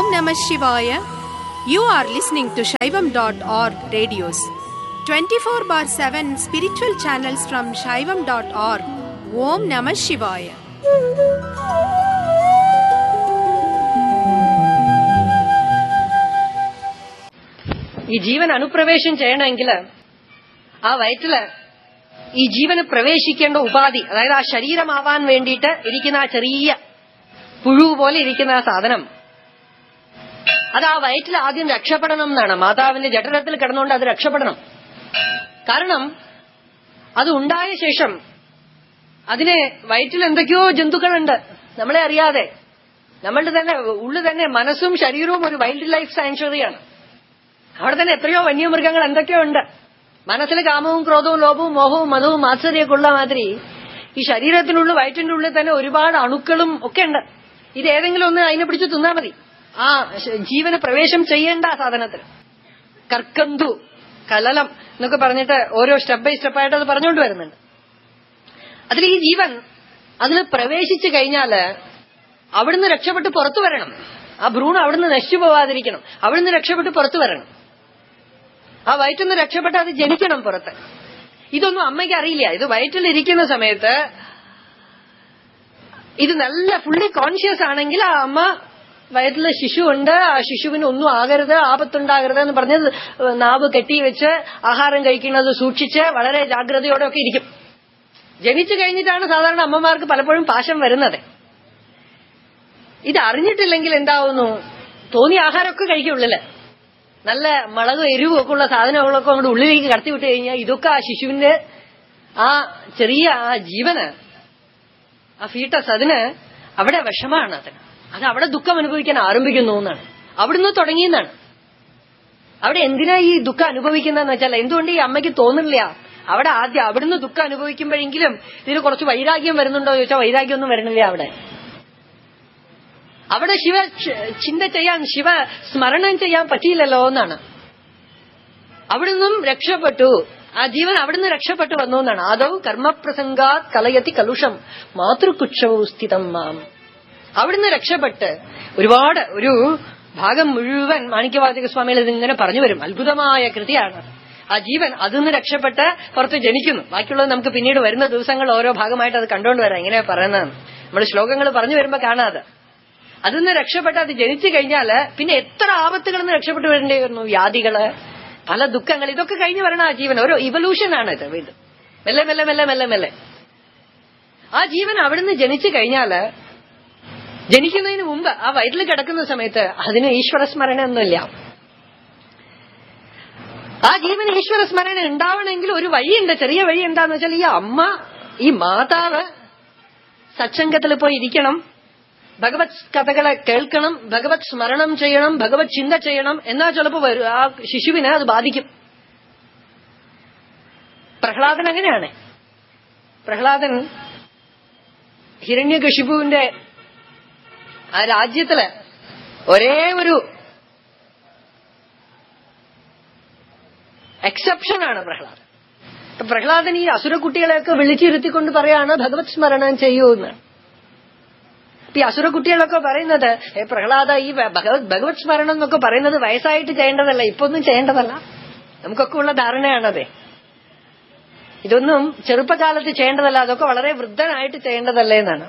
Namah Shivaya. You are listening to Shaivam.org radios. 24 bar 7 spiritual channels from Shaivam.org. Om Namah Shivaya. ഈ ജീവൻ അനുപ്രവേശം ചെയ്യണമെങ്കിൽ ആ വയറ്റില് ഈ ജീവന് പ്രവേശിക്കേണ്ട ഉപാധി അതായത് ആ ശരീരമാവാൻ വേണ്ടിയിട്ട് ഇരിക്കുന്ന ആ ചെറിയ പുഴു പോലെ ഇരിക്കുന്ന ആ സാധനം അത് ആ വയറ്റിൽ ആദ്യം രക്ഷപ്പെടണം എന്നാണ് മാതാവിന്റെ ജഠരത്തിൽ കിടന്നുകൊണ്ട് അത് രക്ഷപ്പെടണം കാരണം അത് ഉണ്ടായ ശേഷം അതിന് വയറ്റിൽ എന്തൊക്കെയോ ജന്തുക്കളുണ്ട് നമ്മളെ അറിയാതെ നമ്മളുടെ തന്നെ ഉള്ളിൽ തന്നെ മനസ്സും ശരീരവും ഒരു വൈൽഡ് ലൈഫ് സാങ്ച്വറിയാണ് അവിടെ തന്നെ എത്രയോ വന്യമൃഗങ്ങൾ എന്തൊക്കെയോ ഉണ്ട് മനസ്സിൽ കാമവും ക്രോധവും ലോഭവും മോഹവും മതവും മാത്സര്യമൊക്കെ ഉള്ള മാതിരി ഈ ശരീരത്തിനുള്ളിൽ വയറ്റിന്റെ ഉള്ളിൽ തന്നെ ഒരുപാട് അണുക്കളും ഒക്കെ ഉണ്ട് ഇത് ഏതെങ്കിലും ഒന്ന് അതിനെ പിടിച്ച് തിന്നാ മതി ആ ശ- ജീവന് പ്രവേശം ചെയ്യേണ്ട ആ സാധനത്തിൽ കർക്കന്തു കലലം എന്നൊക്കെ പറഞ്ഞിട്ട് ഓരോ സ്റ്റെപ്പ് ബൈ സ്റ്റെപ്പായിട്ട് അത് പറഞ്ഞുകൊണ്ട് വരുന്നുണ്ട് അതിൽ ഈ ജീവൻ അതിൽ പ്രവേശിച്ചു കഴിഞ്ഞാല് അവിടുന്ന് രക്ഷപ്പെട്ട് പുറത്തു വരണം ആ ഭ്രൂണം അവിടുന്ന് നശിച്ചു പോവാതിരിക്കണം അവിടുന്ന് രക്ഷപ്പെട്ട് പുറത്തു വരണം ആ വയറ്റിന്ന് രക്ഷപ്പെട്ട് അത് ജനിക്കണം പുറത്ത് ഇതൊന്നും അമ്മയ്ക്ക് അറിയില്ല ഇത് വയറ്റിലിരിക്കുന്ന സമയത്ത് ഇത് നല്ല ഫുള്ളി കോൺഷ്യസ് ആണെങ്കിൽ ആ അമ്മ വയറ്റില് ശിശു ഉണ്ട് ആ ശിശുവിന് ഒന്നും ആകരുത് ആപത്തുണ്ടാകരുത് എന്ന് പറഞ്ഞ് നാവ് കെട്ടിവെച്ച് ആഹാരം കഴിക്കുന്നത് സൂക്ഷിച്ച് വളരെ ജാഗ്രതയോടെ ഒക്കെ ഇരിക്കും ജനിച്ചു കഴിഞ്ഞിട്ടാണ് സാധാരണ അമ്മമാർക്ക് പലപ്പോഴും പാശം വരുന്നത് ഇത് അറിഞ്ഞിട്ടില്ലെങ്കിൽ എന്താവുന്നു തോന്നിയ ആഹാരമൊക്കെ കഴിക്കുള്ളില് നല്ല മുളകും എരിവും ഒക്കെ ഉള്ള സാധനങ്ങളൊക്കെ അങ്ങോട്ട് ഉള്ളിലേക്ക് കടത്തി വിട്ട് കഴിഞ്ഞാൽ ഇതൊക്കെ ആ ശിശുവിന്റെ ആ ചെറിയ ആ ജീവന് ആ ഫീട്ടസ് അതിന് അവിടെ വിഷമാണ് അതിന് അത് അവിടെ ദുഃഖം അനുഭവിക്കാൻ ആരംഭിക്കുന്നു എന്നാണ് അവിടുന്ന് തുടങ്ങിയെന്നാണ് അവിടെ എന്തിനാ ഈ ദുഃഖം അനുഭവിക്കുന്നതെന്ന് വെച്ചാൽ എന്തുകൊണ്ട് ഈ അമ്മയ്ക്ക് തോന്നില്ല അവിടെ ആദ്യം അവിടുന്ന് ദുഃഖം അനുഭവിക്കുമ്പോഴെങ്കിലും ഇതിന് കുറച്ച് വൈരാഗ്യം വരുന്നുണ്ടോ എന്ന് ചോദിച്ചാൽ വൈരാഗ്യമൊന്നും വരണില്ല അവിടെ അവിടെ ശിവ ച- ചിന്ത ചെയ്യാൻ ശിവ സ്മരണം ചെയ്യാൻ പറ്റിയില്ലല്ലോ എന്നാണ് അവിടുന്നും രക്ഷപ്പെട്ടു ആ ജീവൻ അവിടുന്ന് രക്ഷപ്പെട്ടു വന്നു എന്നാണ് ആദൗ കർമ്മപ്രസംഗാത് കലയത്തി കലുഷം മാതൃകുക്ഷവും സ്ഥിതം മാം അവിടുന്ന് രക്ഷപ്പെട്ട് ഒരുപാട് ഒരു ഭാഗം മുഴുവൻ മാണിക്യവാചക സ്വാമികൾ ഇതിങ്ങനെ പറഞ്ഞു വരും അത്ഭുതമായ കൃതിയാണ് ആ ജീവൻ അതിന്ന് രക്ഷപ്പെട്ട് പുറത്ത് ജനിക്കുന്നു ബാക്കിയുള്ളത് നമുക്ക് പിന്നീട് വരുന്ന ദിവസങ്ങൾ ഓരോ ഭാഗമായിട്ട് അത് കണ്ടുകൊണ്ട് വരാം ഇങ്ങനെ പറയുന്നത് നമ്മൾ ശ്ലോകങ്ങൾ പറഞ്ഞു വരുമ്പോ കാണാതെ അതിന്ന് രക്ഷപ്പെട്ട് അത് ജനിച്ചു കഴിഞ്ഞാല് പിന്നെ എത്ര ആപത്തുകളിൽ നിന്ന് രക്ഷപ്പെട്ടു വരേണ്ടി വരുന്നു വ്യാധികള് പല ദുഃഖങ്ങൾ ഇതൊക്കെ കഴിഞ്ഞു വരണ ആ ജീവൻ ഒരു ഇവല്യൂഷൻ ആണ് ഇത് ഇത് മെല്ലെ മെല്ലെ മെല്ലെ മെല്ലെ മെല്ലെ ആ ജീവൻ അവിടുന്ന് ജനിച്ചു കഴിഞ്ഞാല് ജനിക്കുന്നതിന് മുമ്പ് ആ വയറ്റിൽ കിടക്കുന്ന സമയത്ത് അതിന് ഈശ്വര സ്മരണ ഒന്നുമില്ല ആ ജീവന് ഈശ്വര സ്മരണ ഉണ്ടാവണമെങ്കിൽ ഒരു വഴിയുണ്ട് ചെറിയ വഴി എന്താന്ന് വെച്ചാൽ ഈ അമ്മ ഈ മാതാവ് സത്സംഗത്തിൽ പോയി ഇരിക്കണം ഭഗവത് കഥകളെ കേൾക്കണം ഭഗവത് സ്മരണം ചെയ്യണം ഭഗവത് ചിന്ത ചെയ്യണം എന്നാ ചിലപ്പോ വരും ആ ശിശുവിനെ അത് ബാധിക്കും പ്രഹ്ലാദൻ അങ്ങനെയാണ് പ്രഹ്ലാദൻ ഹിരണ്യകശിപുവിന്റെ ആ രാജ്യത്തില് ഒരേ ഒരു എക്സെപ്ഷനാണ് പ്രഹ്ലാദൻ അപ്പൊ പ്രഹ്ലാദൻ ഈ അസുരക്കുട്ടികളെയൊക്കെ വിളിച്ചിരുത്തിക്കൊണ്ട് പറയാണ് ഭഗവത് സ്മരണം ചെയ്യൂ എന്ന് ഇപ്പൊ ഈ അസുരക്കുട്ടികളൊക്കെ പറയുന്നത് ഏ പ്രഹ്ലാദ ഈ ഭഗവത് ഭഗവത് സ്മരണം എന്നൊക്കെ പറയുന്നത് വയസ്സായിട്ട് ചെയ്യേണ്ടതല്ല ഇപ്പൊ ഒന്നും ചെയ്യേണ്ടതല്ല നമുക്കൊക്കെ ഉള്ള ധാരണയാണത് ഇതൊന്നും ചെറുപ്പകാലത്ത് ചെയ്യേണ്ടതല്ല അതൊക്കെ വളരെ വൃദ്ധനായിട്ട് ചെയ്യേണ്ടതല്ലേ എന്നാണ്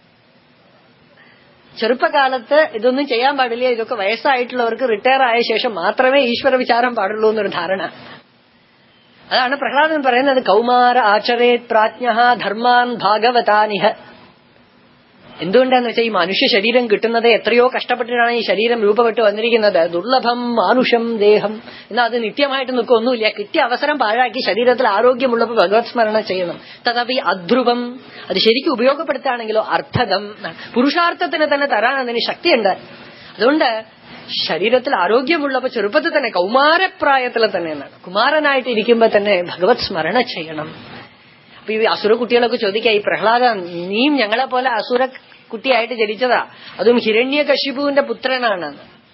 ചെറുപ്പകാലത്ത് ഇതൊന്നും ചെയ്യാൻ പാടില്ല ഇതൊക്കെ വയസ്സായിട്ടുള്ളവർക്ക് റിട്ടയർ ആയ ശേഷം മാത്രമേ ഈശ്വര വിചാരം പാടുള്ളൂ എന്നൊരു ധാരണ അതാണ് പ്രഹ്ലാദൻ പറയുന്നത് കൗമാര ആചരേത് പ്രാജ്ഞ ധർമാൻ ഭാഗവതാനിഹ എന്തുകൊണ്ടാന്ന് വെച്ചാൽ ഈ മനുഷ്യ ശരീരം കിട്ടുന്നത് എത്രയോ കഷ്ടപ്പെട്ടിട്ടാണ് ഈ ശരീരം രൂപപ്പെട്ട് വന്നിരിക്കുന്നത് ദുർലഭം മാനുഷം ദേഹം എന്നാൽ അത് നിത്യമായിട്ട് നിൽക്കൊന്നുമില്ല കിട്ടിയ അവസരം പാഴാക്കി ശരീരത്തിൽ ആരോഗ്യമുള്ളപ്പോൾ ഭഗവത് സ്മരണ ചെയ്യണം തഥാപി അധ്രുവം അത് ശരിക്കും ഉപയോഗപ്പെടുത്തുകയാണെങ്കിലോ അർത്ഥതം എന്നാണ്. പുരുഷാർത്ഥത്തിന് തന്നെ തരാൻ അതിന് ശക്തിയുണ്ട് അതുകൊണ്ട് ശരീരത്തിൽ ആരോഗ്യമുള്ളപ്പോൾ ചെറുപ്പത്തിൽ തന്നെ കൗമാരപ്രായത്തിൽ തന്നെ എന്നാണ് കുമാരനായിട്ട് ഇരിക്കുമ്പോൾ തന്നെ ഭഗവത് സ്മരണ ചെയ്യണം അപ്പൊ ഈ അസുര കുട്ടികളൊക്കെ ചോദിക്കുക ഈ പ്രഹ്ലാദ നീയും ഞങ്ങളെ പോലെ അസുര കുട്ടിയായിട്ട് ജനിച്ചതാ അതും ഹിരണ്യകശിപുവിന്റെ പുത്രനാണ്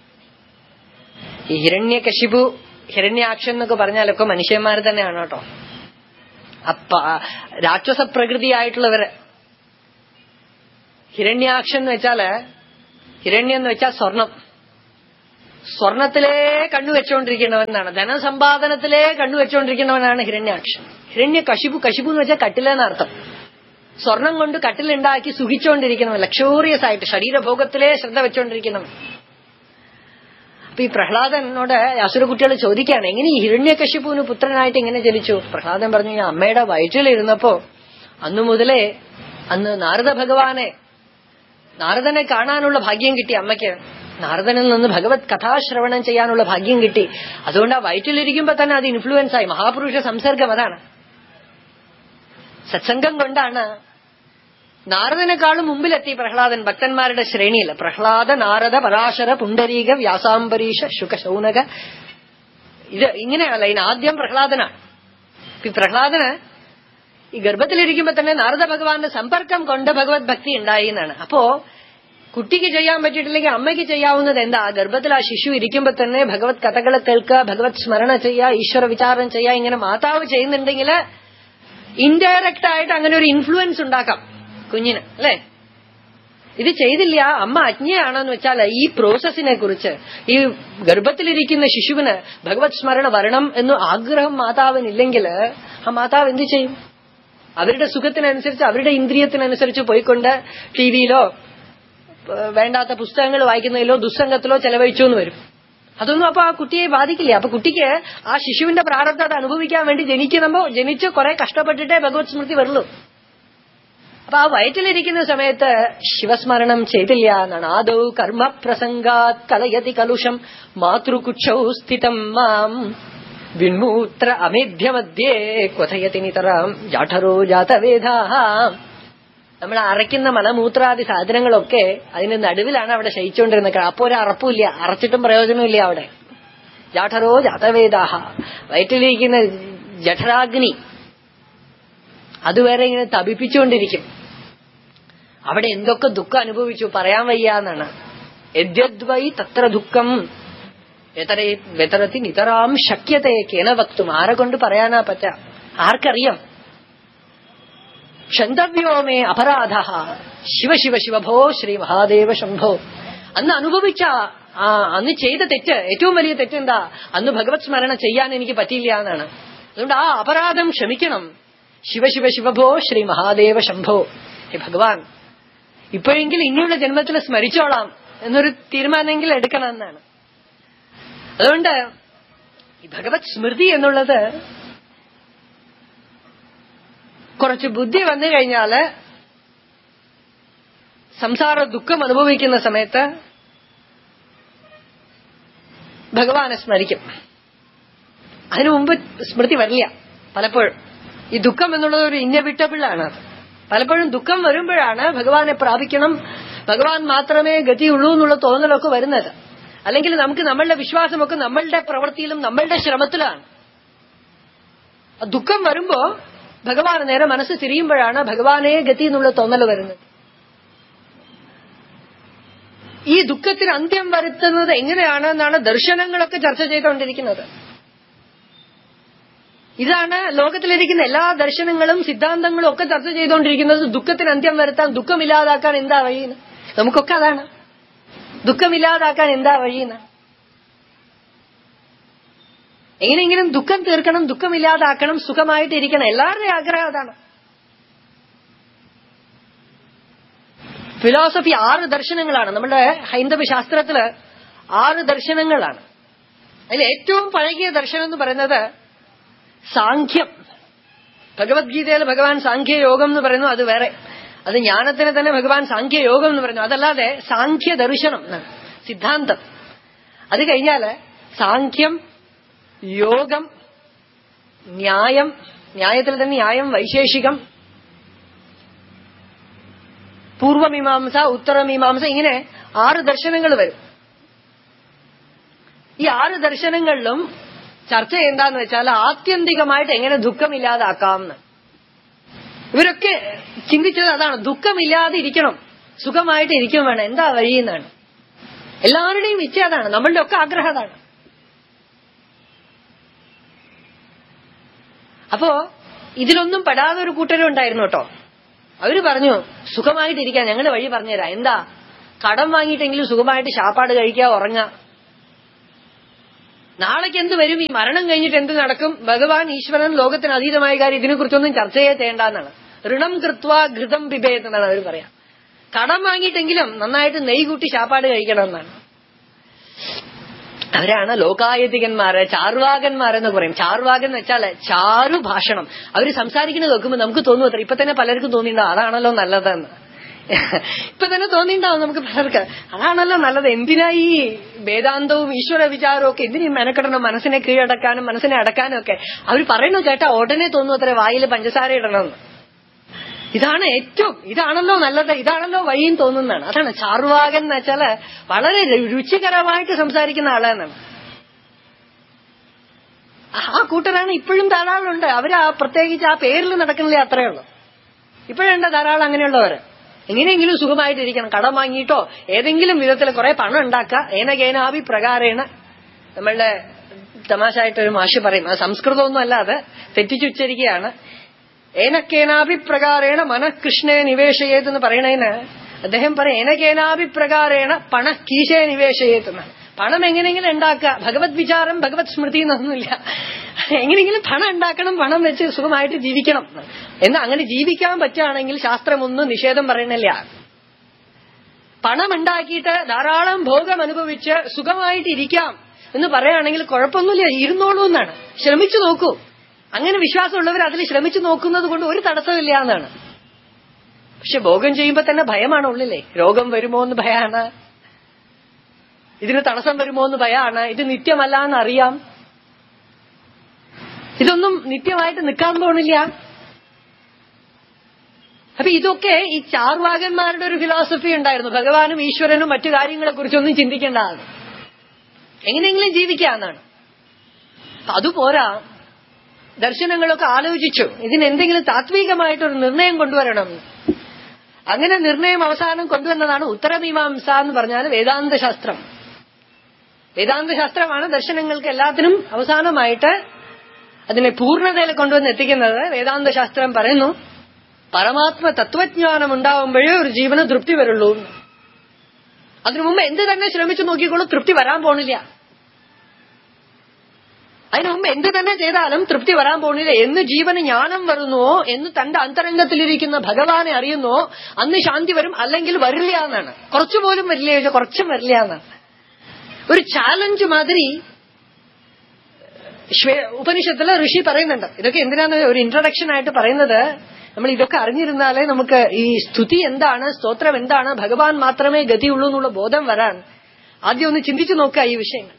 ഈ ഹിരണ്യകശിപു ഹിരണ്യാക്ഷൻ എന്നൊക്കെ പറഞ്ഞാലൊക്കെ മനുഷ്യന്മാർ തന്നെയാണ് കേട്ടോ അപ്പ രാക്ഷസ പ്രകൃതിയായിട്ടുള്ളവര് ഹിരണ്യാക്ഷൻ എന്ന് വെച്ചാല് ഹിരണ്യം എന്ന് വെച്ചാൽ സ്വർണം സ്വർണത്തിലേ കണ്ണുവെച്ചുകൊണ്ടിരിക്കുന്നവനാണ് ധനസമ്പാദനത്തിലേ കണ്ണുവെച്ചുകൊണ്ടിരിക്കുന്നവനാണ് ഹിരണ്യാക്ഷൻ ഹിരണ്യ കശിപു കശിപു എന്ന് വെച്ചാൽ കട്ടിലെന്നർത്ഥം സ്വർണം കൊണ്ട് കട്ടിലുണ്ടാക്കി സുഖിച്ചുകൊണ്ടിരിക്കുന്നവൻ ലക്ഷൂറിയസ് ആയിട്ട് ശരീരഭോഗത്തിലേ ശ്രദ്ധ വെച്ചുകൊണ്ടിരിക്കുന്നവൻ അപ്പൊ ഈ പ്രഹ്ലാദനോട് അസുരകുട്ടികൾ ചോദിക്കുകയാണ് എങ്ങനെ ഈ ഹിരണ്യകശിപുവിന് പുത്രനായിട്ട് എങ്ങനെ ജനിച്ചു പ്രഹ്ലാദൻ പറഞ്ഞു ഞാൻ അമ്മയുടെ വയറ്റിലിരുന്നപ്പോ അന്നു മുതലേ അന്ന് നാരദ ഭഗവാനെ നാരദനെ കാണാനുള്ള ഭാഗ്യം കിട്ടി അമ്മയ്ക്ക് നാരദനിൽ നിന്ന് ഭഗവത് കഥാശ്രവണം ചെയ്യാനുള്ള ഭാഗ്യം കിട്ടി അതുകൊണ്ട് ആ വയറ്റിലിരിക്കുമ്പോ തന്നെ അത് ഇൻഫ്ലുവൻസ് ആയി മഹാപുരുഷ സംസർഗം അതാണ് സത്സംഗം കൊണ്ടാണ് നാരദനെക്കാളും മുമ്പിലെത്തി പ്രഹ്ലാദൻ ഭക്തന്മാരുടെ ശ്രേണിയിൽ പ്രഹ്ലാദ നാരദ പരാശര പുണ്ടരീക വ്യാസാംബരീഷ ശുക ശൗനക ഇത് ഇങ്ങനെയല്ല ഇതിന് ആദ്യം പ്രഹ്ലാദനാണ് ഈ പ്രഹ്ലാദന് ഈ ഗർഭത്തിലിരിക്കുമ്പോ തന്നെ നാരദ ഭഗവാന്റെ സമ്പർക്കം കൊണ്ട് ഭഗവത് ഭക്തി ഉണ്ടായി എന്നാണ് അപ്പോ കുട്ടിക്ക് ചെയ്യാൻ പറ്റിയിട്ടില്ലെങ്കിൽ അമ്മയ്ക്ക് ചെയ്യാവുന്നത് എന്താ ആ ഗർഭത്തിൽ ആ ശിശു ഇരിക്കുമ്പോ തന്നെ ഭഗവത് കഥകൾ കേൾക്കുക ഭഗവത് സ്മരണ ചെയ്യുക ഈശ്വര വിചാരം ചെയ്യുക ഇങ്ങനെ മാതാവ് ചെയ്യുന്നുണ്ടെങ്കിൽ ഇൻഡയറക്റ്റ് ആയിട്ട് അങ്ങനെ ഒരു ഇൻഫ്ലുവൻസ് ഉണ്ടാക്കാം കുഞ്ഞിന് അല്ലെ ഇത് ചെയ്തില്ല അമ്മ അജ്ഞയാണെന്ന് വെച്ചാൽ ഈ പ്രോസസ്സിനെ കുറിച്ച് ഈ ഗർഭത്തിലിരിക്കുന്ന ശിശുവിന് ഭഗവത് സ്മരണ വരണം എന്ന് ആഗ്രഹം മാതാവിനില്ലെങ്കിൽ ആ മാതാവ് എന്ത് ചെയ്യും അവരുടെ സുഖത്തിനനുസരിച്ച് അവരുടെ ഇന്ദ്രിയത്തിനനുസരിച്ച് പോയിക്കൊണ്ട് ടി വിയിലോ വേണ്ടാത്ത പുസ്തകങ്ങൾ വായിക്കുന്നതിലോ ദുസ്സംഗത്തിലോ ചെലവഴിച്ചു എന്ന് വരും അതൊന്നും അപ്പൊ ആ കുട്ടിയെ ബാധിക്കില്ല അപ്പൊ കുട്ടിക്ക് ആ ശിശുവിന്റെ പ്രാരബ്ധം അത് അനുഭവിക്കാൻ വേണ്ടി ജനിക്കുമ്പോ ജനിച്ച് കുറെ കഷ്ടപ്പെട്ടിട്ടേ ഭഗവത് സ്മൃതി വരുള്ളൂ അപ്പൊ ആ വയറ്റിലിരിക്കുന്ന സമയത്ത് ശിവസ്മരണം ചെയ്തില്ല എന്നാണ് ആദൗ കർമ്മപ്രസംഗാത് കലയതി കലുഷം മാതൃകുക്ഷൗ സ്ഥിതം മാം വിൺമൂത്ര അമേഭ്യമധ്യേ ക്വഥയതി നിതറാം ജാഠരോ ജാതവേദാ നമ്മൾ അറയ്ക്കുന്ന മലമൂത്രാദി സാധനങ്ങളൊക്കെ അതിന് നടുവിലാണ് അവിടെ ശയിച്ചുകൊണ്ടിരുന്നത് അപ്പോ ഒരു അറപ്പില്ല അറച്ചിട്ടും പ്രയോജനമില്ല അവിടെ ജാഠരോ ജാതവേദാഹ വയറ്റിലിരിക്കുന്ന ജഠരാഗ്നി അതുവരെ ഇങ്ങനെ തപിപ്പിച്ചുകൊണ്ടിരിക്കും അവിടെ എന്തൊക്കെ ദുഃഖം അനുഭവിച്ചു പറയാൻ വയ്യ എന്നാണ് യദ്വൈ തത്ര ദുഃഖം എതരേ വെതരത്തി നിതറാം ശക്യതയെ കേന വക്തും ആരെ കൊണ്ട് പറയാനാ പറ്റ ആർക്കറിയാം ക്ഷന്തവ്യോമേ അപരാധ ശിവ ശിവ ശിവഭോ ശ്രീ മഹാദേവ ശംഭോ അന്ന് അനുഭവിച്ച ആ അന്ന് ചെയ്ത തെറ്റ് ഏറ്റവും വലിയ തെറ്റെന്താ അന്ന് ഭഗവത് സ്മരണ ചെയ്യാൻ എനിക്ക് പറ്റിയില്ല എന്നാണ് അതുകൊണ്ട് ആ അപരാധം ക്ഷമിക്കണം ശിവ ശിവ ശിവഭോ ശ്രീ മഹാദേവ ശംഭോ ഹേ ഭഗവാൻ ഇപ്പോഴെങ്കിലും ഇനിയുള്ള ജന്മത്തിൽ സ്മരിച്ചോളാം എന്നൊരു തീരുമാനമെങ്കിലും എടുക്കണം എന്നാണ് അതുകൊണ്ട് ഈ ഭഗവത് സ്മൃതി എന്നുള്ളത് കുറച്ച് ബുദ്ധി വന്നു കഴിഞ്ഞാല് സംസാര ദുഃഖം അനുഭവിക്കുന്ന സമയത്ത് ഭഗവാനെ സ്മരിക്കും അതിനു മുമ്പ് സ്മൃതി വരില്ല പലപ്പോഴും ഈ ദുഃഖം എന്നുള്ളത് ഒരു ഇന്നവിറ്റബിൾ ആണ് പലപ്പോഴും ദുഃഖം വരുമ്പോഴാണ് ഭഗവാനെ പ്രാപിക്കണം ഭഗവാൻ മാത്രമേ ഗതിയുള്ളൂ എന്നുള്ള തോന്നലൊക്കെ വരുന്നത് അല്ലെങ്കിൽ നമുക്ക് നമ്മളുടെ വിശ്വാസമൊക്കെ നമ്മളുടെ പ്രവൃത്തിയിലും നമ്മളുടെ ശ്രമത്തിലാണ് ദുഃഖം വരുമ്പോ ഭഗവാൻ നേരെ മനസ്സ് തിരിയുമ്പോഴാണ് ഭഗവാനേ ഗതി എന്നുള്ള തോന്നൽ വരുന്നത് ഈ ദുഃഖത്തിന് അന്ത്യം വരുത്തുന്നത് എങ്ങനെയാണ് എന്നാണ് ദർശനങ്ങളൊക്കെ ചർച്ച ചെയ്തുകൊണ്ടിരിക്കുന്നത് ഇതാണ് ലോകത്തിലിരിക്കുന്ന എല്ലാ ദർശനങ്ങളും സിദ്ധാന്തങ്ങളും ഒക്കെ ചർച്ച ചെയ്തുകൊണ്ടിരിക്കുന്നത് ദുഃഖത്തിന് അന്ത്യം വരുത്താൻ ദുഃഖമില്ലാതാക്കാൻ എന്താ വഴിയെന്ന് നമുക്കൊക്കെ അതാണ് ദുഃഖമില്ലാതാക്കാൻ എന്താ വഴിയെന്ന് എങ്ങനെയെങ്കിലും ദുഃഖം തീർക്കണം ദുഃഖമില്ലാതാക്കണം സുഖമായിട്ട് ഇരിക്കണം എല്ലാവരുടെയും ആഗ്രഹം അതാണ് ഫിലോസഫി ആറ് ദർശനങ്ങളാണ് നമ്മുടെ ഹൈന്ദവ ശാസ്ത്രത്തില് ആറ് ദർശനങ്ങളാണ് അതിൽ ഏറ്റവും പഴകിയ ദർശനം എന്ന് പറയുന്നത് സാഖ്യം ഭഗവത്ഗീതയിൽ ഭഗവാൻ സാഖ്യയോഗം എന്ന് പറയുന്നു അത് വേറെ അത് ജ്ഞാനത്തിന് തന്നെ ഭഗവാൻ സാഖ്യയോഗം എന്ന് പറയുന്നു അതല്ലാതെ സാഖ്യ ദർശനം എന്നാണ് സിദ്ധാന്തം അത് കഴിഞ്ഞാല് സാഖ്യം യോഗം ന്യായം ന്യായത്തിൽ തന്നെ ന്യായം വൈശേഷികം പൂർവമീമാംസ ഉത്തരമീമാംസ ഇങ്ങനെ ആറ് ദർശനങ്ങൾ വരും ഈ ആറ് ദർശനങ്ങളിലും ചർച്ച എന്താന്ന് വെച്ചാൽ ആത്യന്തികമായിട്ട് എങ്ങനെ ദുഃഖമില്ലാതാക്കാം എന്ന് ഇവരൊക്കെ ചിന്തിച്ചത് അതാണ് ദുഃഖമില്ലാതെ ഇരിക്കണം സുഖമായിട്ട് ഇരിക്കും വേണം എന്താ വഴിയെന്നാണ് എല്ലാവരുടെയും ഇച്ഛ അതാണ് നമ്മളുടെ ഒക്കെ ആഗ്രഹം അതാണ് അപ്പോ ഇതിലൊന്നും പെടാതെ ഒരു കൂട്ടരും ഉണ്ടായിരുന്നു കേട്ടോ അവര് പറഞ്ഞു സുഖമായിട്ടിരിക്കാൻ ഞങ്ങൾ വഴി പറഞ്ഞുതരാം എന്താ കടം വാങ്ങിയിട്ടെങ്കിലും സുഖമായിട്ട് ശാപ്പാട് കഴിക്കുക ഉറങ്ങുക നാളേക്ക് എന്ത് വരും ഈ മരണം കഴിഞ്ഞിട്ട് എന്ത് നടക്കും ഭഗവാൻ ഈശ്വരൻ ലോകത്തിന് അതീതമായ കാര്യം ഇതിനെക്കുറിച്ചൊന്നും ചർച്ചയെ ചെയ്യേണ്ടെന്നാണ് ഋണം കൃത്വ ഘൃതം പിബേത് എന്നാണ് അവർ പറയാം കടം വാങ്ങിയിട്ടെങ്കിലും നന്നായിട്ട് നെയ് കൂട്ടി ശാപ്പാട് കഴിക്കണം എന്നാണ് അവരാണ് ലോകായതികന്മാര് ചാർവാകന്മാരെന്ന് പറയും ചാർവാകൻ എന്ന് വെച്ചാൽ ചാരു ഭാഷണം അവര് സംസാരിക്കുന്നത് കേൾക്കുമ്പോൾ നമുക്ക് തോന്നും അത്ര ഇപ്പൊ തന്നെ പലർക്കും തോന്നിയിട്ടുണ്ടാവും അതാണല്ലോ നല്ലതെന്ന് ഇപ്പൊ തന്നെ തോന്നിയിട്ടുണ്ടാവും നമുക്ക് പലർക്ക് അതാണല്ലോ നല്ലത് എന്തിനാ ഈ വേദാന്തവും ഈശ്വര വിചാരവും ഒക്കെ എന്തിനീ മെനക്കെടണം മനസ്സിനെ കീഴടക്കാനും മനസ്സിനെ അടക്കാനും ഒക്കെ അവർ പറയുന്നത് കേട്ടാ ഉടനെ തോന്നും അത്ര വായിൽ പഞ്ചസാര ഇടണമെന്ന് ഇതാണ് ഏറ്റവും ഇതാണല്ലോ നല്ലത് ഇതാണല്ലോ വഴിയും തോന്നുന്നതാണ് അതാണ് ചാർവാകൻ എന്ന് വെച്ചാല് വളരെ രുചികരമായിട്ട് സംസാരിക്കുന്ന ആളെന്നാണ് ആ കൂട്ടരാണ് ഇപ്പോഴും ധാരാളമുണ്ട് അവര് ആ പ്രത്യേകിച്ച് ആ പേരിൽ നടക്കുന്നില്ല അത്രേ ഉള്ളൂ ഇപ്പോഴുണ്ട് ധാരാളം അങ്ങനെയുള്ളവര് എങ്ങനെയെങ്കിലും സുഖമായിട്ടിരിക്കണം കടം വാങ്ങിയിട്ടോ ഏതെങ്കിലും വിധത്തിൽ കുറെ പണം ഉണ്ടാക്കുക ഏനകേനാഭി പ്രകാരേണ നമ്മളുടെ തമാശായിട്ടൊരു മാഷി പറയും അത് സംസ്കൃതമൊന്നും അല്ല അത് തെറ്റിച്ചുച്ചരിക്കുകയാണ് ഏനക്കേനാഭിപ്രകാരേണ മനഃകൃഷ്ണയെ നിവേശയേത് എന്ന് പറയണതിന് അദ്ദേഹം പറയും ഏനക്കേനാഭിപ്രകാരേണ പണ കീശയെ നിവേശയേത് എന്നാണ് പണം എങ്ങനെയെങ്കിലും ഉണ്ടാക്കുക ഭഗവത് വിചാരം ഭഗവത് സ്മൃതി എന്നൊന്നുമില്ല എങ്ങനെയെങ്കിലും പണം ഉണ്ടാക്കണം പണം വെച്ച് സുഖമായിട്ട് ജീവിക്കണം എന്ന് അങ്ങനെ ജീവിക്കാൻ പറ്റുകയാണെങ്കിൽ ശാസ്ത്രമൊന്നും നിഷേധം പറയണില്ല പണം ഉണ്ടാക്കിയിട്ട് ധാരാളം ഭോഗം അനുഭവിച്ച് സുഖമായിട്ട് ഇരിക്കാം എന്ന് പറയുകയാണെങ്കിൽ കുഴപ്പമൊന്നുമില്ല ഇരുന്നോളൂ എന്നാണ് ശ്രമിച്ചു നോക്കൂ അങ്ങനെ വിശ്വാസമുള്ളവർ അതിൽ ശ്രമിച്ചു നോക്കുന്നത് കൊണ്ട് ഒരു തടസ്സമില്ല എന്നാണ് പക്ഷെ ഭോഗം ചെയ്യുമ്പോ തന്നെ ഭയമാണ് ഉള്ളിലെ രോഗം വരുമോ എന്ന് ഭയാണ് ഇതിന് തടസ്സം വരുമോ എന്ന് ഭയാണ് ഇത് നിത്യമല്ല എന്ന് അറിയാം ഇതൊന്നും നിത്യമായിട്ട് നിൽക്കാൻ പോണില്ല അപ്പൊ ഇതൊക്കെ ഈ ചാർവാകന്മാരുടെ ഒരു ഫിലോസഫി ഉണ്ടായിരുന്നു ഭഗവാനും ഈശ്വരനും മറ്റു കാര്യങ്ങളെ കുറിച്ചൊന്നും ചിന്തിക്കേണ്ടതാണ് എങ്ങനെയെങ്കിലും ജീവിക്കാന്നാണ് അതുപോരാ ദർശനങ്ങളൊക്കെ ആലോചിച്ചു ഇതിന് എന്തെങ്കിലും താത്വികമായിട്ടൊരു നിർണയം കൊണ്ടുവരണം അങ്ങനെ നിർണയം അവസാനം കൊണ്ടുവന്നതാണ് ഉത്തരമീമാംസ എന്ന് പറഞ്ഞാൽ വേദാന്ത ശാസ്ത്രം വേദാന്ത ശാസ്ത്രമാണ് ദർശനങ്ങൾക്ക് എല്ലാത്തിനും അവസാനമായിട്ട് അതിനെ പൂർണ്ണതയിൽ കൊണ്ടുവന്ന് എത്തിക്കുന്നത് വേദാന്ത ശാസ്ത്രം പറയുന്നു പരമാത്മ തത്വജ്ഞാനം ഉണ്ടാവുമ്പോഴേ ഒരു ജീവന് തൃപ്തി വരുള്ളൂ അതിനു മുമ്പ് എന്ത് തന്നെ ശ്രമിച്ചു നോക്കിക്കോളൂ തൃപ്തി വരാൻ പോണില്ല അതിനു മുമ്പ് എന്ത് തന്നെ ചെയ്താലും തൃപ്തി വരാൻ പോണില്ല എന്ന് ജീവന് ജ്ഞാനം വരുന്നുവോ എന്ന് തന്റെ അന്തരംഗത്തിലിരിക്കുന്ന ഭഗവാനെ അറിയുന്നോ അന്ന് ശാന്തി വരും അല്ലെങ്കിൽ വരില്ല എന്നാണ് കുറച്ചുപോലും വരില്ല ചോദിച്ചാൽ കുറച്ചും വരില്ല എന്നാണ് ഒരു ചാലഞ്ച് മാതിരി ഉപനിഷത്തില് ഋഷി പറയുന്നുണ്ട് ഇതൊക്കെ എന്തിനാണ് ഒരു ഇൻട്രൊഡക്ഷൻ ആയിട്ട് പറയുന്നത് നമ്മൾ ഇതൊക്കെ അറിഞ്ഞിരുന്നാലേ നമുക്ക് ഈ സ്തുതി എന്താണ് സ്തോത്രം എന്താണ് ഭഗവാൻ മാത്രമേ ഗതിയുള്ളൂ എന്നുള്ള ബോധം വരാൻ ആദ്യം ഒന്ന് ചിന്തിച്ചു നോക്കുക ഈ വിഷയങ്ങൾ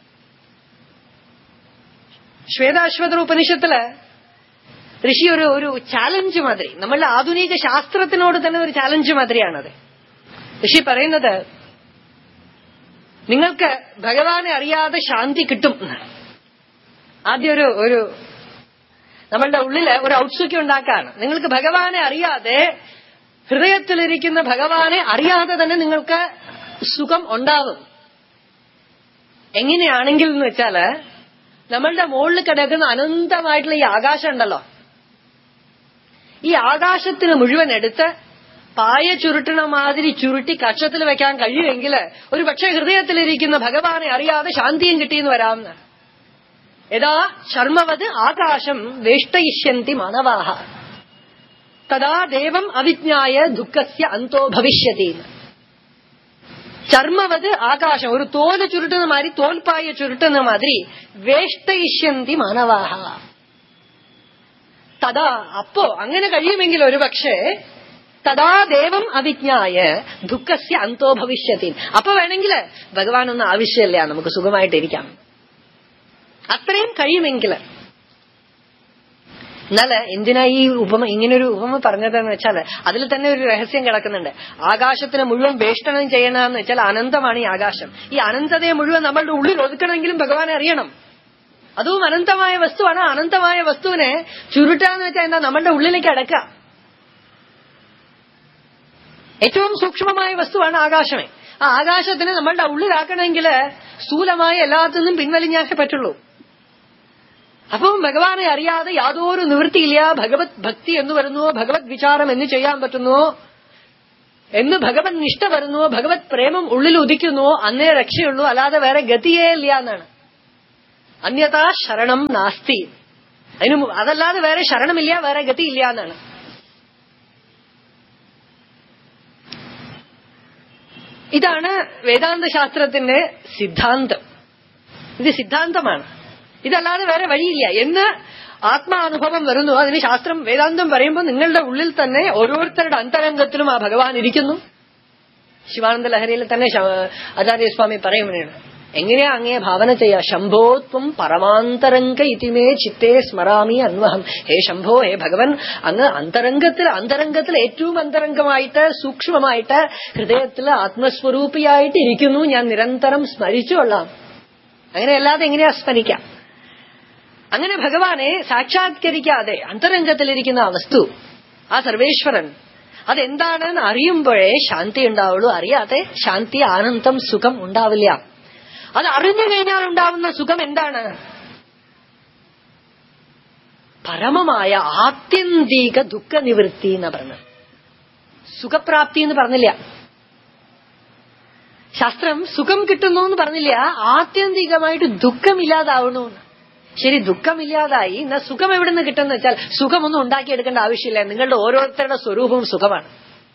ശ്വേതാശ്വതർ ഉപനിഷത്തില് ഋഷി ഒരു ഒരു ചാലഞ്ച് മാതിരി നമ്മളുടെ ആധുനിക ശാസ്ത്രത്തിനോട് തന്നെ ഒരു ചാലഞ്ച് മാതിരിയാണത് ഋഷി പറയുന്നത് നിങ്ങൾക്ക് ഭഗവാനെ അറിയാതെ ശാന്തി കിട്ടും ആദ്യം ഒരു ഒരു നമ്മളുടെ ഉള്ളില് ഒരു ഔത്സുക്യം ഉണ്ടാക്കാണ് നിങ്ങൾക്ക് ഭഗവാനെ അറിയാതെ ഹൃദയത്തിലിരിക്കുന്ന ഭഗവാനെ അറിയാതെ തന്നെ നിങ്ങൾക്ക് സുഖം ഉണ്ടാവും എങ്ങനെയാണെങ്കിൽ എന്ന് വെച്ചാല് നമ്മളുടെ മുകളിൽ കിടക്കുന്ന അനന്തമായിട്ടുള്ള ഈ ആകാശം ഉണ്ടല്ലോ ഈ ആകാശത്തിന് മുഴുവൻ എടുത്ത് പായ ചുരുട്ടണ മാതിരി ചുരുട്ടി കക്ഷത്തിൽ വെക്കാൻ കഴിയുമെങ്കിൽ ഒരു പക്ഷേ ഹൃദയത്തിലിരിക്കുന്ന ഭഗവാനെ അറിയാതെ ശാന്തിയും കിട്ടിയെന്ന് വരാമെന്ന് യഥാ ശർമ്മവത് ആകാശം വേഷ്ടയിഷ്യന്തി മാനവാഹ തഥാ ദേവം അവിജ്ഞായ ദുഃഖസ്യ അന്തോ ഭവിഷ്യത്തി ചർമ്മവത് ആകാശം ഒരു തോല് ചുരുട്ടുന്ന മാതിരി തോൽപ്പായ ചുരുട്ടുന്ന മാതിരി വേഷ്ടയിഷ്യന്തി മാനവാഹ തഥാ അപ്പോ അങ്ങനെ കഴിയുമെങ്കിൽ ഒരു പക്ഷേ തഥാ ദേവം അവിജ്ഞായ ദുഃഖസ്യ അന്തോ ഭവിഷ്യത്തി അപ്പൊ വേണമെങ്കിൽ ഭഗവാനൊന്നും ആവശ്യമില്ല നമുക്ക് സുഖമായിട്ടിരിക്കാം അത്രയും കഴിയുമെങ്കിൽ എന്നാല് എന്തിനാ ഈ ഉപമ ഇങ്ങനൊരു ഉപമ പറഞ്ഞതെന്ന് വെച്ചാൽ അതിൽ തന്നെ ഒരു രഹസ്യം കിടക്കുന്നുണ്ട് ആകാശത്തിന് മുഴുവൻ വേഷ്ടനം ചെയ്യണമെന്ന് വെച്ചാൽ അനന്തമാണ് ഈ ആകാശം ഈ അനന്തതയെ മുഴുവൻ നമ്മളുടെ ഉള്ളിൽ ഒതുക്കണമെങ്കിലും ഭഗവാനെ അറിയണം അതും അനന്തമായ വസ്തുവാണ് അനന്തമായ വസ്തുവിനെ ചുരുട്ടാന്ന് വെച്ചാൽ എന്താ നമ്മളുടെ ഉള്ളിലേക്ക് അടക്കുക ഏറ്റവും സൂക്ഷ്മമായ വസ്തുവാണ് ആകാശമേ ആ ആകാശത്തിന് നമ്മളുടെ ഉള്ളിലാക്കണമെങ്കിൽ സ്ഥൂലമായ എല്ലാത്തിനും പിൻവലിഞ്ഞാലേ പറ്റുള്ളൂ അപ്പം ഭഗവാനെ അറിയാതെ യാതൊരു നിവൃത്തിയില്ല ഭഗവത് ഭക്തി എന്ന് വരുന്നുവോ ഭഗവത് വിചാരം എന്ന് ചെയ്യാൻ പറ്റുന്നുവോ എന്ന് ഭഗവത് നിഷ്ഠ വരുന്നുവോ ഭഗവത് പ്രേമം ഉള്ളിൽ ഉദിക്കുന്നുവോ അന്നേ രക്ഷയുള്ളൂ അല്ലാതെ വേറെ ഗതിയേ ഇല്ല എന്നാണ് അന്യതാ ശരണം നാസ്തി അതിന് മു- അതല്ലാതെ വേറെ ശരണമില്ല വേറെ ഗതിയില്ല എന്നാണ് ഇതാണ് വേദാന്ത ശാസ്ത്രത്തിന്റെ സിദ്ധാന്തം ഇത് സിദ്ധാന്തമാണ് ഇതല്ലാതെ വേറെ വഴിയില്ല എന്ന് ആത്മാനുഭവം വരുന്നു അതിന് ശാസ്ത്രം വേദാന്തം പറയുമ്പോൾ നിങ്ങളുടെ ഉള്ളിൽ തന്നെ ഓരോരുത്തരുടെ അന്തരംഗത്തിലും ആ ഭഗവാൻ ഇരിക്കുന്നു ശിവാനന്ദ ലഹരിയിൽ തന്നെ ശ- ആചാര്യസ്വാമി പറയുകയാണ് എങ്ങനെയാ അങ്ങേ ഭാവന ചെയ്യാ ശംഭോത്വം പരമാന്തരംഗ ഇതിമേ ചിത്തേ സ്മരാമി അന്വഹം ഹേ ശംഭോ ഹേ ഭഗവൻ അങ്ങ് അന്തരംഗത്തിൽ അന്തരംഗത്തിൽ ഏറ്റവും അന്തരംഗമായിട്ട് സൂക്ഷ്മമായിട്ട് ഹൃദയത്തിൽ ആത്മസ്വരൂപിയായിട്ട് ഇരിക്കുന്നു ഞാൻ നിരന്തരം സ്മരിച്ചുകൊള്ളാം അങ്ങനെയല്ലാതെ എങ്ങനെയാ സ്മരിക്കാം അങ്ങനെ ഭഗവാനെ സാക്ഷാത്കരിക്കാതെ അന്തരംഗത്തിലിരിക്കുന്ന ആ വസ്തു ആ സർവേശ്വരൻ അതെന്താണെന്ന് അറിയുമ്പോഴേ ശാന്തി ഉണ്ടാവുള്ളൂ അറിയാതെ ശാന്തി ആനന്ദം സുഖം ഉണ്ടാവില്ല അത് അറിഞ്ഞു കഴിഞ്ഞാൽ ഉണ്ടാവുന്ന സുഖം എന്താണ് പരമമായ ആത്യന്തിക ദുഃഖ നിവൃത്തി എന്ന് പറഞ്ഞത് സുഖപ്രാപ്തി എന്ന് പറഞ്ഞില്ല ശാസ്ത്രം സുഖം കിട്ടുന്നു എന്ന് പറഞ്ഞില്ല ആത്യന്തികമായിട്ട് ദുഃഖമില്ലാതാവണു എന്ന്. ശരി ദുഃഖമില്ലാതായി എന്നാ സുഖം എവിടെ നിന്ന് കിട്ടുന്ന വെച്ചാൽ സുഖമൊന്നും ഉണ്ടാക്കിയെടുക്കേണ്ട ആവശ്യമില്ല നിങ്ങളുടെ ഓരോരുത്തരുടെ സ്വരൂപവും സുഖമാണ്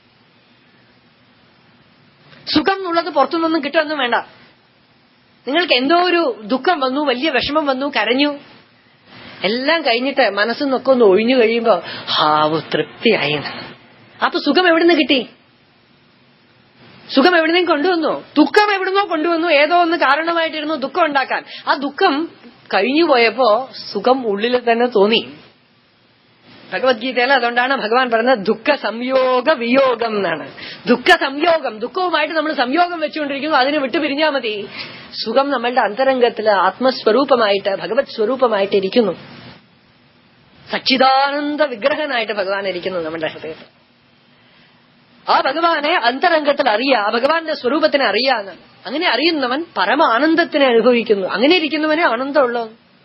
സുഖം എന്നുള്ളത് പുറത്തുനിന്നൊന്നും കിട്ടുമെന്നും വേണ്ട നിങ്ങൾക്ക് എന്തോ ഒരു ദുഃഖം വന്നു വലിയ വിഷമം വന്നു കരഞ്ഞു എല്ലാം കഴിഞ്ഞിട്ട് മനസ്സിൽ നിന്നൊക്കെ ഒന്ന് ഒഴിഞ്ഞു കഴിയുമ്പോ ഹാവ് തൃപ്തിയായി എന്ന്. അപ്പൊ സുഖം എവിടുന്ന് കിട്ടി സുഖം എവിടുന്നേം കൊണ്ടുവന്നു ദുഃഖം എവിടുന്നോ കൊണ്ടുവന്നു ഏതോ ഒന്ന് കാരണമായിട്ടിരുന്നു ദുഃഖം ഉണ്ടാക്കാൻ ആ ദുഃഖം കഴിഞ്ഞു പോയപ്പോ സുഖം ഉള്ളിൽ തന്നെ തോന്നി ഭഗവത്ഗീതയിൽ അതുകൊണ്ടാണ് ഭഗവാൻ പറഞ്ഞത് ദുഃഖ സംയോഗ വിയോഗം എന്നാണ് ദുഃഖ സംയോഗം ദുഃഖവുമായിട്ട് നമ്മൾ സംയോഗം വെച്ചുകൊണ്ടിരിക്കുന്നു അതിന് വിട്ടുപിരിഞ്ഞാൽ മതി സുഖം നമ്മളുടെ അന്തരംഗത്തില് ആത്മസ്വരൂപമായിട്ട് ഭഗവത് സ്വരൂപമായിട്ട് ഇരിക്കുന്നു സച്ചിദാനന്ദ വിഗ്രഹനായിട്ട് ഭഗവാൻ ഇരിക്കുന്നു നമ്മുടെ ഹൃദയത്തിൽ ആ ഭഗവാനെ അന്തരംഗത്തിൽ അറിയാ ആ ഭഗവാന്റെ സ്വരൂപത്തിനെ അറിയാന്ന് അങ്ങനെ അറിയുന്നവൻ പരമ ആനന്ദത്തിനെ അനുഭവിക്കുന്നു അങ്ങനെ ഇരിക്കുന്നവനെ ആനന്ദമുള്ളൂ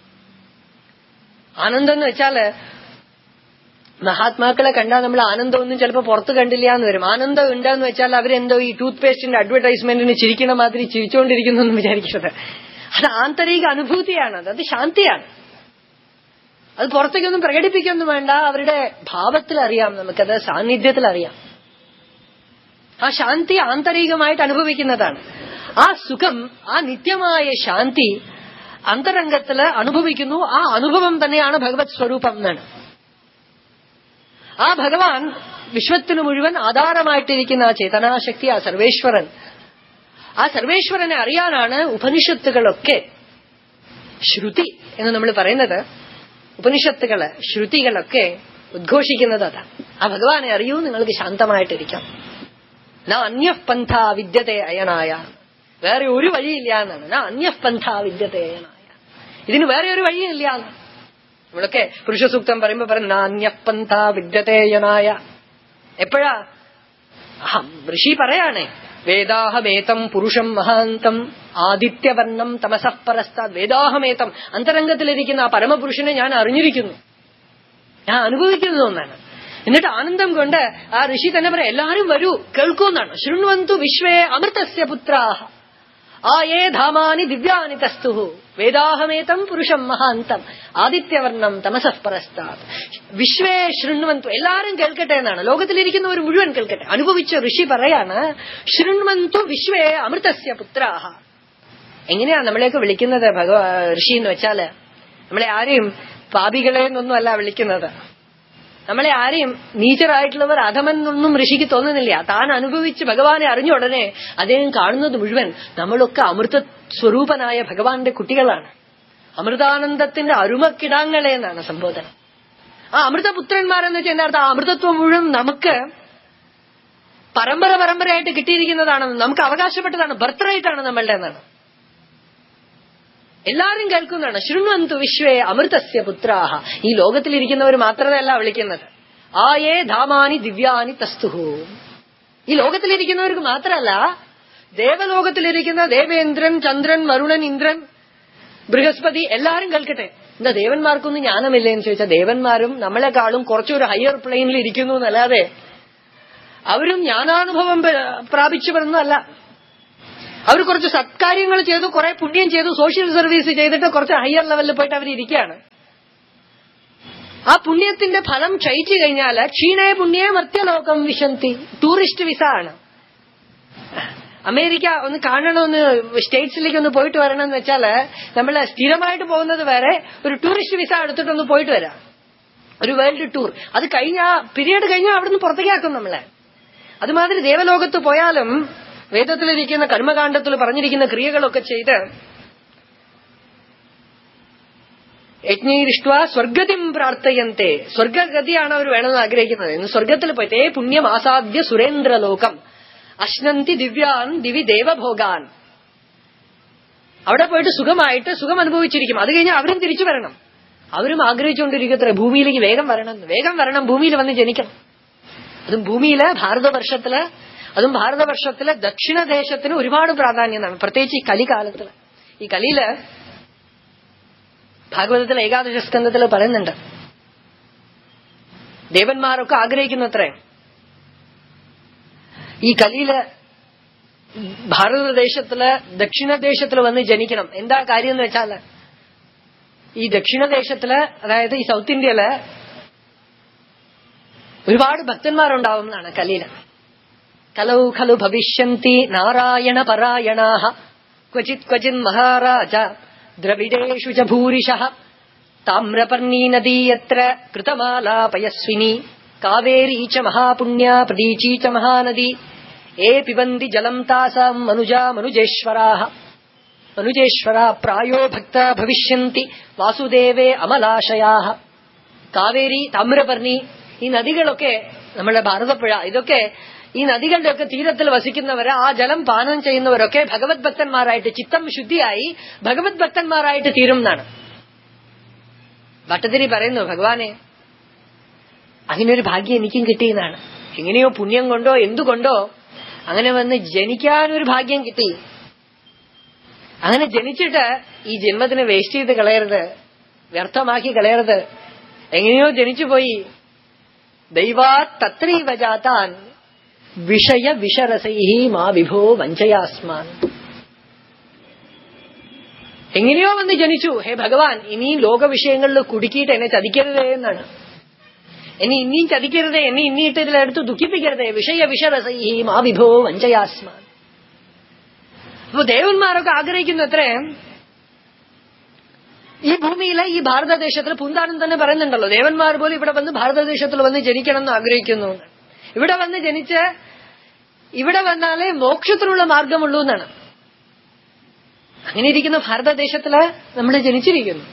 ആനന്ദം എന്ന് വെച്ചാല് മഹാത്മാക്കളെ കണ്ടാൽ നമ്മൾ ആനന്ദമൊന്നും ചിലപ്പോൾ പുറത്ത് കണ്ടില്ല എന്ന് വരും ആനന്ദം ഉണ്ടെന്ന് വെച്ചാൽ അവരെന്തോ ഈ ടൂത്ത് പേസ്റ്റിന്റെ അഡ്വർടൈസ്മെന്റിന് ചിരിക്കണ മാതിരി ചിരിച്ചുകൊണ്ടിരിക്കുന്നു എന്ന് വിചാരിക്കുന്നത് അത് ആന്തരിക അനുഭൂതിയാണ് അത് അത് ശാന്തിയാണ് അത് പുറത്തേക്കൊന്നും പ്രകടിപ്പിക്കൊന്നും വേണ്ട അവരുടെ ഭാവത്തിൽ അറിയാം നമുക്കത് സാന്നിധ്യത്തിൽ അറിയാം ആ ശാന്തി ആന്തരികമായിട്ട് അനുഭവിക്കുന്നതാണ് ആ സുഖം ആ നിത്യമായ ശാന്തി അന്തരംഗത്തില് അനുഭവിക്കുന്നു ആ അനുഭവം തന്നെയാണ് ഭഗവത് സ്വരൂപം എന്നാണ് ആ ഭഗവാൻ വിശ്വത്തിനു മുഴുവൻ ആധാരമായിട്ടിരിക്കുന്ന ആ ചേതനാശക്തി ആ സർവേശ്വരൻ ആ സർവേശ്വരനെ അറിയാനാണ് ഉപനിഷത്തുകളൊക്കെ ശ്രുതി എന്ന് നമ്മൾ പറയുന്നത് ഉപനിഷത്തുകള് ശ്രുതികളൊക്കെ ഉദ്ഘോഷിക്കുന്നത് അതാണ് ആ ഭഗവാനെ അറിയൂ നിങ്ങൾക്ക് ശാന്തമായിട്ടിരിക്കാം ന അന്യപന്ഥ വിദ്യത്തെ അയനായ വേറെ ഒരു വഴിയില്ല എന്നാണ് ന അന്യപന്ഥ വിദ്യത്തെ അയനായ ഇതിന് വേറെ ഒരു വഴിയില്ല എന്നാണ് നമ്മളൊക്കെ പുരുഷസൂക്തം പറയുമ്പോ പറയും നാന്യപന്ഥ വിദ്യതേയനായ എപ്പോഴാ അഹം ഋഷി പറയാണേ വേദാഹമേതം പുരുഷം മഹാന്തം ആദിത്യവർണം തമസഃപരസ്താ വേദാഹമേതം അന്തരംഗത്തിലിരിക്കുന്ന ആ പരമപുരുഷനെ ഞാൻ അറിഞ്ഞിരിക്കുന്നു ഞാൻ അനുഭവിക്കുന്നു എന്നാണ് എന്നിട്ട് ആനന്ദം കൊണ്ട് ആ ഋഷി തന്നെ പറയാം എല്ലാരും വരൂ കേൾക്കൂ എന്നാണ് ശൃണ്വന്തു വിശ്വേ അമൃതസ്യ പുത്രാഹ ആയേ ധാമാനി ദിവ്യാനി തസ്തു വേദാഹമേതം പുരുഷം മഹാന്തം ആദിത്യവർണം തമസഃ പരസ്താത് വിശ്വേ ശൃണ്വന്തു എല്ലാരും കേൾക്കട്ടെ എന്നാണ് ലോകത്തിലിരിക്കുന്നവർ മുഴുവൻ കേൾക്കട്ടെ അനുഭവിച്ച ഋഷി പറയാണ് ശൃണ്വന്തു വിശ്വേ അമൃതസ്യ പുത്രാഹ എങ്ങനെയാ നമ്മളെയൊക്കെ വിളിക്കുന്നത് ഭഗവ ഋഷി എന്ന് വെച്ചാല് നമ്മളെ ആരെയും പാപികളെ എന്നൊന്നും അല്ല വിളിക്കുന്നത് നമ്മളെ ആരെയും നീചറായിട്ടുള്ളവർ അധമെന്നൊന്നും ഋഷിക്ക് തോന്നുന്നില്ല താൻ അനുഭവിച്ച് ഭഗവാനെ അറിഞ്ഞ ഉടനെ അദ്ദേഹം കാണുന്നത് മുഴുവൻ നമ്മളൊക്കെ അമൃത സ്വരൂപനായ ഭഗവാന്റെ കുട്ടികളാണ് അമൃതാനന്ദത്തിന്റെ അരുമക്കിടാങ്ങളെ എന്നാണ് സംബോധന ആ അമൃതപുത്രന്മാരെന്ന് വെച്ചാൽ എന്താ അർത്ഥം ആ അമൃതത്വം മുഴുവൻ നമുക്ക് പരമ്പര പരമ്പരയായിട്ട് കിട്ടിയിരിക്കുന്നതാണ് നമുക്ക് അവകാശപ്പെട്ടതാണ് ബർത്ത് റൈറ്റ് ആണ് നമ്മളുടെ എന്നാണ് എല്ലാരും കേൾക്കുന്നതാണ് ശൃണ്വന്തു വിശ്വേ അമൃതസ്യ പുത്രാഹ ഈ ലോകത്തിലിരിക്കുന്നവർ മാത്രമല്ല വിളിക്കുന്നത് ആയേ ധാമാനി ദിവ്യാനി തസ്തുഹു ഈ ലോകത്തിലിരിക്കുന്നവർക്ക് മാത്രമല്ല ദേവലോകത്തിലിരിക്കുന്ന ദേവേന്ദ്രൻ ചന്ദ്രൻ വരുണൻ ഇന്ദ്രൻ ബൃഹസ്പതി എല്ലാരും കേൾക്കട്ടെ എന്താ ദേവന്മാർക്കൊന്നും ജ്ഞാനമില്ലേ എന്ന് ചോദിച്ചാൽ ദേവന്മാരും നമ്മളെക്കാളും കുറച്ചൊരു ഹയർ പ്ലെയിനിൽ ഇരിക്കുന്നു എന്നല്ലാതെ അവരും ജ്ഞാനാനുഭവം പ്ര- പ്രാപിച്ചവരൊന്നുമല്ല അവർ കുറച്ച് സത്കാര്യങ്ങൾ ചെയ്തു കുറെ പുണ്യം ചെയ്തു സോഷ്യൽ സർവീസ് ചെയ്തിട്ട് കുറച്ച് ഹയർ ലെവലിൽ പോയിട്ട് അവർ ഇരിക്കുകയാണ് ആ പുണ്യത്തിന്റെ ഫലം ക്ഷയിച്ചു കഴിഞ്ഞാൽ ക്ഷീണേ പുണ്യേ മർത്യലോകം വിശന്തി ടൂറിസ്റ്റ് വിസ ആണ് അമേരിക്ക ഒന്ന് കാണണമെന്ന് സ്റ്റേറ്റ്സിലേക്ക് ഒന്ന് പോയിട്ട് വരണം എന്ന് വെച്ചാല് നമ്മൾ സ്ഥിരമായിട്ട് പോകുന്നത് വരെ ഒരു ടൂറിസ്റ്റ് വിസ എടുത്തിട്ടൊന്ന് പോയിട്ട് വരാം ഒരു വേൾഡ് ടൂർ അത് കഴിഞ്ഞ പീരീഡ് കഴിഞ്ഞാൽ അവിടുന്ന് പുറത്തേക്കാക്കും നമ്മളെ അതുമാതിരി ദേവലോകത്ത് പോയാലും വേദത്തിലിരിക്കുന്ന കർമ്മകാണ്ഡത്തിൽ പറഞ്ഞിരിക്കുന്ന ക്രിയകളൊക്കെ ചെയ്ത് യജ്ഞൈരിഷ്ട സ്വർഗതിം പ്രാർത്ഥയന്തെ സ്വർഗഗതിയാണ് അവർ വേണമെന്ന് ആഗ്രഹിക്കുന്നത് ഇന്ന് സ്വർഗത്തിൽ പോയിട്ടേ പുണ്യം ആസാദ്യ സുരേന്ദ്രലോകം അശ്നന്തി ദിവ്യാൻ ദിവി ദേവഭോഗാൻ അവിടെ പോയിട്ട് സുഖമായിട്ട് സുഖം അനുഭവിച്ചിരിക്കും അത് കഴിഞ്ഞാൽ അവരും തിരിച്ചു വരണം അവരും ആഗ്രഹിച്ചുകൊണ്ടിരിക്കത്ര ഭൂമിയിലേക്ക് വേഗം വരണം വേഗം വരണം ഭൂമിയിൽ വന്ന് ജനിക്കണം അതും ഭൂമിയില് ഭാരതവർഷത്തില് അതും ഭാരതവർഷത്തിലെ ദക്ഷിണദേശത്തിന് ഒരുപാട് പ്രാധാന്യമാണ് പ്രത്യേകിച്ച് ഈ കലികാലത്തില് ഈ കലിയില് ഭാഗവതത്തിലെ ഏകാദശ സ്കന്ധത്തിൽ പറയുന്നുണ്ട് ദേവന്മാരൊക്കെ ആഗ്രഹിക്കുന്നത്രേ ഈ കലിയില് ഭാരതദേശത്തില് ദക്ഷിണദേശത്തില് വന്ന് ജനിക്കണം എന്താ കാര്യം എന്ന് വെച്ചാല് ഈ ദക്ഷിണദേശത്തില് അതായത് ഈ സൗത്ത് ഇന്ത്യയില് ഒരുപാട് ഭക്തന്മാരുണ്ടാവും എന്നാണ് കലിയില് കലൗ ഖലു ഭവിഷ്യന്തി നാരായണ പരായണാഹ ക്വചിത് ക്വചിൻ മഹാരാജ ദ്രവിഡേഷു ച ഭൂരിശ താമ്രപർണീ നദീ യത്ര കൃതമാലാപയസ്വിനി കാവേരീ ച മഹാപുണ്യ പ്രതീചീ ച മഹാനദി ഏ പിബന്തി ജലം താസാം മനുജാ മനുജേശ്വരാ മനുജേശ്വര പ്രായോ ഭക്ത ഭവിഷ്യന്തി വാസുദേവേ അമലാശയാ കാവേരി താമ്രപർണി ഈ നദികളൊക്കെ നമ്മുടെ ഭാരതപ്പുഴ ഇതൊക്കെ ഈ നദികളുടെയൊക്കെ തീരത്തിൽ വസിക്കുന്നവര് ആ ജലം പാനം ചെയ്യുന്നവരൊക്കെ ഭഗവത് ഭക്തന്മാരായിട്ട് ചിത്തം ശുദ്ധിയായി ഭഗവത് ഭക്തന്മാരായിട്ട് തീരും എന്നാണ് ഭട്ടതിരി പറയുന്നു ഭഗവാനെ അങ്ങനെ ഒരു ഭാഗ്യം എനിക്കും കിട്ടിയെന്നാണ് എങ്ങനെയോ പുണ്യം കൊണ്ടോ എന്തുകൊണ്ടോ അങ്ങനെ വന്ന് ജനിക്കാനൊരു ഭാഗ്യം കിട്ടി അങ്ങനെ ജനിച്ചിട്ട് ഈ ജന്മത്തിനെ വേസ്റ്റ് ചെയ്ത് കളയരുത് വ്യർത്ഥമാക്കി കളയരുത് എങ്ങനെയോ ജനിച്ചുപോയി ദൈവാ തത്രൈവ ജാതാൻ വിഷയ വിഷരസൈ മാ വിഭോ വഞ്ചയാസ്മാൻ എങ്ങനെയോ വന്ന് ജനിച്ചു ഹേ ഭഗവാൻ ഇനിയും ലോകവിഷയങ്ങളിൽ കുടുക്കിയിട്ട് എന്നെ ചതിക്കരുതേ എന്നാണ് എന്നെ ഇനിയും ചതിക്കരുതേ എന്നെ ഇനിയിട്ട് ഇതിലെടുത്ത് ദുഃഖിപ്പിക്കരുതേ വിഷയ വിഷരസൈ മാ വിഭോ വഞ്ചയാസ്മാൻ അപ്പൊ ദേവന്മാരൊക്കെ ആഗ്രഹിക്കുന്നു അത്രേ ഈ ഭൂമിയിലെ ഈ ഭാരതദേശത്തിൽ പൂന്താനം തന്നെ പറയുന്നുണ്ടല്ലോ ദേവന്മാർ പോലും ഇവിടെ വന്ന് ഭാരതദേശത്തിൽ വന്ന് ജനിക്കണം എന്ന് ആഗ്രഹിക്കുന്നു എന്ന്. ഇവിടെ വന്ന് ജനിച്ച് ഇവിടെ വന്നാലേ മോക്ഷത്തിനുള്ള മാർഗമുള്ളൂ എന്നാണ് അങ്ങനെ ഇരിക്കുന്ന ഭാരതദേശത്തില് നമ്മൾ ജനിച്ചിരിക്കുന്നു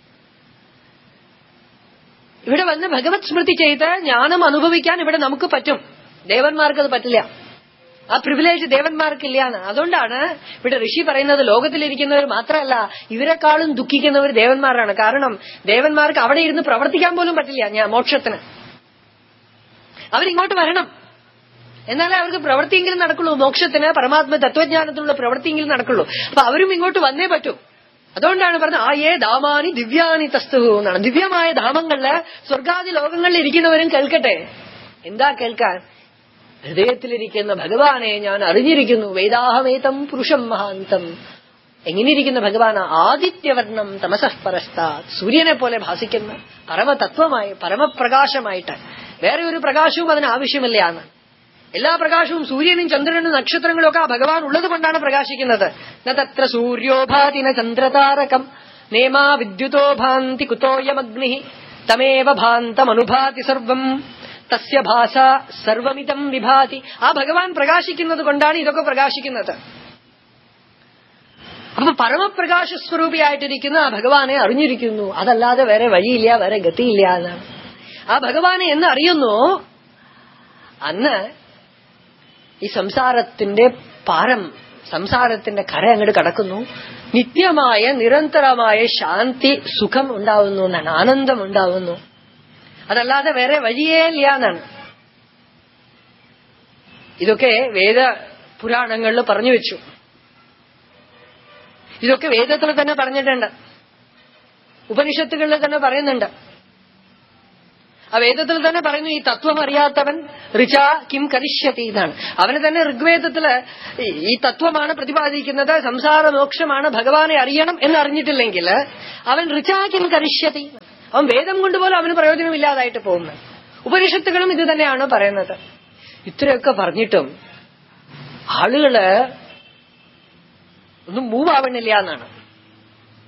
ഇവിടെ വന്ന് ഭഗവത് സ്മൃതി ചെയ്ത് ജ്ഞാനം അനുഭവിക്കാൻ ഇവിടെ നമുക്ക് പറ്റും ദേവന്മാർക്ക് അത് പറ്റില്ല ആ പ്രിവിലേജ് ദേവന്മാർക്കില്ലാന്ന് അതുകൊണ്ടാണ് ഇവിടെ ഋഷി പറയുന്നത് ലോകത്തിലിരിക്കുന്നവർ മാത്രമല്ല ഇവരെക്കാളും ദുഃഖിക്കുന്നവർ ദേവന്മാരാണ് കാരണം ദേവന്മാർക്ക് അവിടെ ഇരുന്ന് പ്രവർത്തിക്കാൻ പോലും പറ്റില്ല ഞാൻ മോക്ഷത്തിന് അവരിങ്ങോട്ട് വരണം എന്നാലേ അവർക്ക് പ്രവൃത്തിയെങ്കിലും നടക്കുള്ളൂ മോക്ഷത്തിന് പരമാത്മ തത്വജ്ഞാനത്തിലുള്ള പ്രവൃത്തിയെങ്കിലും നടക്കുള്ളൂ അപ്പൊ അവരും ഇങ്ങോട്ട് വന്നേ പറ്റൂ അതുകൊണ്ടാണ് പറഞ്ഞത് ആ ഏ ധാമാനി ദിവ്യാനി തസ്തു എന്നാണ് ദിവ്യമായ ധാമങ്ങളില് സ്വർഗാദി ലോകങ്ങളിൽ ഇരിക്കുന്നവരും കേൾക്കട്ടെ എന്താ കേൾക്കാൻ ഹൃദയത്തിലിരിക്കുന്ന ഭഗവാനെ ഞാൻ അറിഞ്ഞിരിക്കുന്നു വേദാഹമേതം പുരുഷം മഹാന്തം എങ്ങനെയിരിക്കുന്ന ഭഗവാൻ ആദിത്യവർണം തമസഃപരസ്താ സൂര്യനെ പോലെ ഭാസിക്കുന്ന പരമതത്വമായി പരമപ്രകാശമായിട്ട് വേറെ ഒരു പ്രകാശവും അതിന് ആവശ്യമില്ല എന്ന് എല്ലാ പ്രകാശവും സൂര്യനും ചന്ദ്രനും നക്ഷത്രങ്ങളും ഒക്കെ ആ ഭഗവാൻ ഉള്ളത് കൊണ്ടാണ് പ്രകാശിക്കുന്നത് ന തത്ര സൂര്യോഭാതി ന ചന്ദ്രതാരകം നേമാ വിദ്യുതോ ഭാന്തി കുതോയമഗ്നി തമേവ ഭാന്തമനുഭാതി സർവം തസ്യ ഭാഷ സർവമിതം വിഭാതി ആ ഭഗവാൻ പ്രകാശിക്കുന്നത് കൊണ്ടാണ് ഇതൊക്കെ പ്രകാശിക്കുന്നത് അപ്പൊ പരമപ്രകാശ സ്വരൂപിയായിട്ടിരിക്കുന്ന ആ ഭഗവാനെ അറിഞ്ഞിരിക്കുന്നു അതല്ലാതെ വേറെ വഴിയില്ല വേറെ ഗതിയില്ല എന്നാണ് ആ ഭഗവാനെ എന്ന് അറിയുന്നു അന്ന് ഈ സംസാരത്തിന്റെ പാരം സംസാരത്തിന്റെ കര അങ്ങോട്ട് കടക്കുന്നു നിത്യമായ നിരന്തരമായ ശാന്തി സുഖം ഉണ്ടാവുന്നു എന്നാണ് ആനന്ദം ഉണ്ടാവുന്നു അതല്ലാതെ വേറെ വഴിയേ ഇല്ല എന്നാണ് ഇതൊക്കെ വേദ പുരാണങ്ങളിൽ പറഞ്ഞു വെച്ചു ഇതൊക്കെ വേദത്തിൽ തന്നെ പറഞ്ഞിട്ടുണ്ട് ഉപനിഷത്തുകളിൽ തന്നെ പറയുന്നുണ്ട് ആ വേദത്തിൽ തന്നെ പറയുന്നു ഈ തത്വം അറിയാത്തവൻ ഋച കിം കരിഷ്യത്തി എന്നാണ് അവന് തന്നെ ഋഗ്വേദത്തില് ഈ- ഈ തത്വമാണ് പ്രതിപാദിക്കുന്നത് സംസാര മോക്ഷമാണ് ഭഗവാനെ അറിയണം എന്ന് അറിഞ്ഞിട്ടില്ലെങ്കിൽ അവൻ ഋച കിം കരിഷ്യത്തി അവൻ വേദം കൊണ്ടുപോലും അവന് പ്രയോജനമില്ലാതായിട്ട് പോകുന്നത് ഉപനിഷത്തുകളും ഇത് തന്നെയാണ് പറയുന്നത് ഇത്രയൊക്കെ പറഞ്ഞിട്ടും ആളുകള് ഒന്നും മൂവ് ആവണില്ല എന്നാണ്